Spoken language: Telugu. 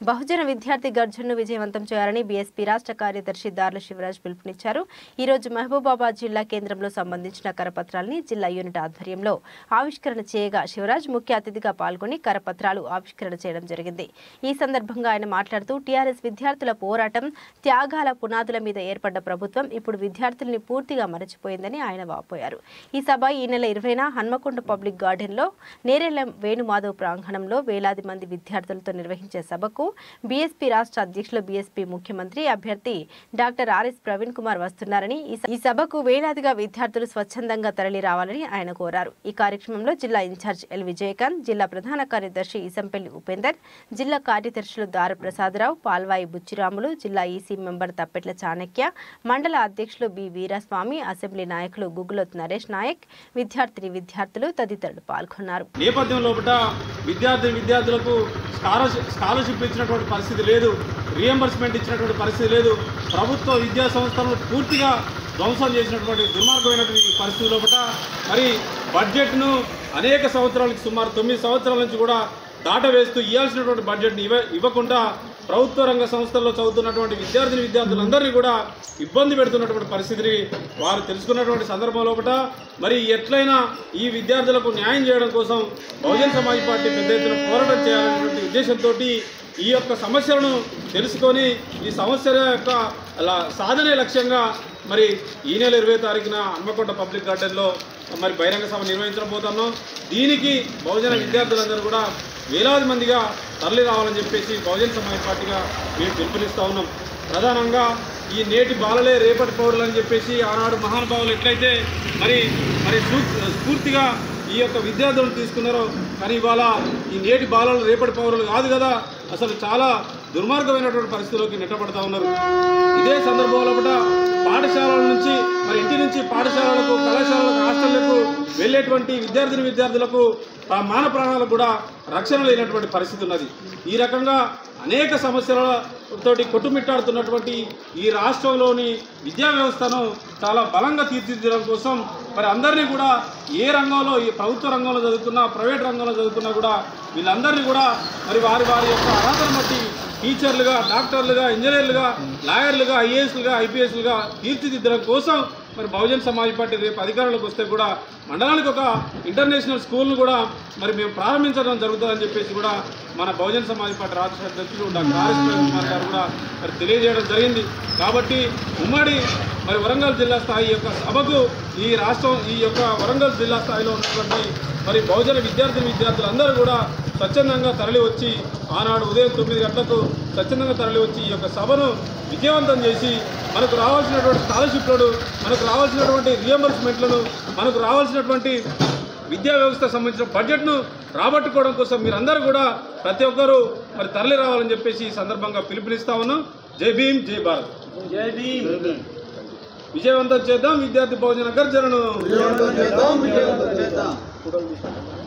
బహుజన విద్యార్థి గర్జన్ను విజయవంతం చేయాలని బీఎస్పీ రాష్ట్ర కార్యదర్శి దార్ల శివరాజ్ పిలుపునిచ్చారు ఈ రోజు మహబూబాబాద్ జిల్లా కేంద్రంలో సంబంధించిన కరపత్రాలని జిల్లా యూనిట్ ఆధ్వర్యంలో ఆవిష్కరణ చేయగా శివరాజ్ ముఖ్య అతిథిగా పాల్గొని కరపత్రాలు ఆవిష్కరణ చేయడం జరిగింది ఈ సందర్భంగా ఆయన మాట్లాడుతూ టీఆర్ఎస్ విద్యార్థుల పోరాటం త్యాగాల పునాదుల మీద ఏర్పడ్డ ప్రభుత్వం ఇప్పుడు విద్యార్థుల్ని పూర్తిగా మరచిపోయిందని ఆయన వాపోయారు ఈ సభ ఈ నెల ఇరవైన హన్మకొండ పబ్లిక్ గార్డెన్లో నేరెళ్ల వేణుమాధవ్ ప్రాంగణంలో వేలాది మంది విద్యార్థులతో నిర్వహించే సభకు బీఎస్పీ రాష్ట్ర అధ్యక్షులు బీఎస్పీ ముఖ్యమంత్రి అభ్యర్థి డాక్టర్ ఆర్ఎస్ ప్రవీణ్ కుమార్ వస్తున్నారని ఈ స- ఈ సభకు వేలాదిగా విద్యార్థులు స్వచ్ఛందంగా తరలి రావాలని ఆయన కోరారు ఈ కార్యక్రమంలో జిల్లా ఇన్ఛార్జ్ ఎల్ విజయకాంత్ జిల్లా ప్రధాన కార్యదర్శి ఇసంపల్లి ఉపేందర్ జిల్లా కార్యదర్శులు దారు ప్రసాదరావు పాల్వాయి బుచ్చిరాములు జిల్లా ఈసీ మెంబర్ తప్పెట్ల చాణక్య మండల అధ్యక్షులు బి వీరస్వామి అసెంబ్లీ నాయకులు గుగ్గులోత్ నరేష్ నాయక్ విద్యార్థిని విద్యార్థులు తదితరులు పాల్గొన్నారు నేపథ్యం లోపల విద్యార్థి విద్యార్థులకు స్కాలర్షిప్ స్కాలర్షిప్ ఇచ్చినటువంటి పరిస్థితి లేదు రియంబర్స్మెంట్ ఇచ్చినటువంటి పరిస్థితి లేదు ప్రభుత్వ విద్యా సంస్థలను పూర్తిగా ధ్వంసం చేసినటువంటి దుర్మార్గమైనటువంటి ఈ పరిస్థితి లోపల మరి బడ్జెట్ను అనేక సంవత్సరాలకి సుమారు తొమ్మిది సంవత్సరాల నుంచి కూడా దాటవేస్తూ ఇవ్వాల్సినటువంటి బడ్జెట్ని ఇవ్వ ఇవ్వకుండా ప్రభుత్వ రంగ సంస్థల్లో చదువుతున్నటువంటి విద్యార్థిని విద్యార్థులందరినీ కూడా ఇబ్బంది పెడుతున్నటువంటి పరిస్థితిని వారు తెలుసుకున్నటువంటి సందర్భం లోపల మరి ఎట్లయినా ఈ విద్యార్థులకు న్యాయం చేయడం కోసం బహుజన్ సమాజ్ పార్టీ పెద్ద ఎత్తున పోరాటం చేయాలనేటువంటి ఉద్దేశంతో ఈ యొక్క సమస్యలను తెలుసుకొని ఈ సమస్యల యొక్క అలా సాధనే లక్ష్యంగా మరి ఈ నెల ఇరవై తారీఖున హన్మకొండ పబ్లిక్ గార్డెన్లో మరి బహిరంగ సభ నిర్వహించబోతున్నాం దీనికి బహుజన విద్యార్థులందరూ కూడా వేలాది మందిగా తరలి రావాలని చెప్పేసి బహుజన్ సమాజ్ పార్టీగా మేము పిలుపునిస్తూ ఉన్నాం ప్రధానంగా ఈ నేటి బాలలే రేపటి పౌరులు అని చెప్పేసి ఆనాడు మహానుభావులు ఎట్లయితే మరి మరి స్ఫూ- స్ఫూర్తిగా ఈ యొక్క విద్యార్థులను తీసుకున్నారో కానీ ఇవాళ ఈ నేటి బాలలు రేపటి పౌరులు కాదు కదా అసలు చాలా దుర్మార్గమైనటువంటి పరిస్థితుల్లోకి నెట్టబడతా ఉన్నారు ఇదే సందర్భంలో కూడా పాఠశాలల నుంచి మరి ఇంటి నుంచి పాఠశాలలకు కళాశాలలకు హాస్టళ్లకు వెళ్ళేటువంటి విద్యార్థిని విద్యార్థులకు ఆ మాన ప్రాణాలకు కూడా రక్షణ లేనటువంటి పరిస్థితి ఉన్నది ఈ రకంగా అనేక సమస్యలతోటి కొట్టుమిట్టాడుతున్నటువంటి ఈ రాష్ట్రంలోని విద్యా వ్యవస్థను చాలా బలంగా తీర్చిదిద్దడం కోసం మరి అందరినీ కూడా ఏ రంగంలో ఈ ప్రభుత్వ రంగంలో చదువుకున్నా ప్రైవేట్ రంగంలో చదువుకున్నా కూడా వీళ్ళందరినీ కూడా మరి వారి వారి యొక్క అర్హతను బట్టి టీచర్లుగా డాక్టర్లుగా ఇంజనీర్లుగా లాయర్లుగా ఐఏఎస్లుగా ఐపీఎస్లుగా తీర్చిదిద్దడం కోసం మరి బహుజన్ సమాజ్ పార్టీ రేపు అధికారంలోకి వస్తే కూడా మండలానికి ఒక ఇంటర్నేషనల్ స్కూల్ను కూడా మరి మేము ప్రారంభించడం జరుగుతుందని చెప్పేసి కూడా మన బహుజన్ సమాజ్ పార్టీ రాష్ట్ర అధ్యక్షులు డాక్టర్ ఆర్ఎస్ ప్రవీణ్ కుమార్ గారు కూడా మరి తెలియజేయడం జరిగింది కాబట్టి ఉమ్మడి మరి వరంగల్ జిల్లా స్థాయి యొక్క సభకు ఈ రాష్ట్రం ఈ యొక్క వరంగల్ జిల్లా స్థాయిలో ఉన్నటువంటి మరి బహుజన విద్యార్థి విద్యార్థులందరూ కూడా స్వచ్ఛందంగా తరలి వచ్చి ఆనాడు ఉదయం తొమ్మిది గంటలకు స్వచ్ఛందంగా తరలి వచ్చి ఈ యొక్క సభను విజయవంతం చేసి మనకు రావాల్సినటువంటి స్కాలర్షిప్లను మనకు రావాల్సినటువంటి రియంబర్స్మెంట్లను మనకు రావాల్సినటువంటి విద్యా వ్యవస్థకు సంబంధించిన బడ్జెట్ను రాబట్టుకోవడం కోసం మీరందరూ కూడా ప్రతి ఒక్కరూ మరి తరలి రావాలని చెప్పేసి ఈ సందర్భంగా పిలుపునిస్తా ఉన్నాం జై భీమ్ జై భారత్ జై భీమ్ విజయవంతం చేద్దాం విద్యార్థి బహుజన గర్జనను విజయవంతం చేద్దాం విజయవంతం చేద్దాం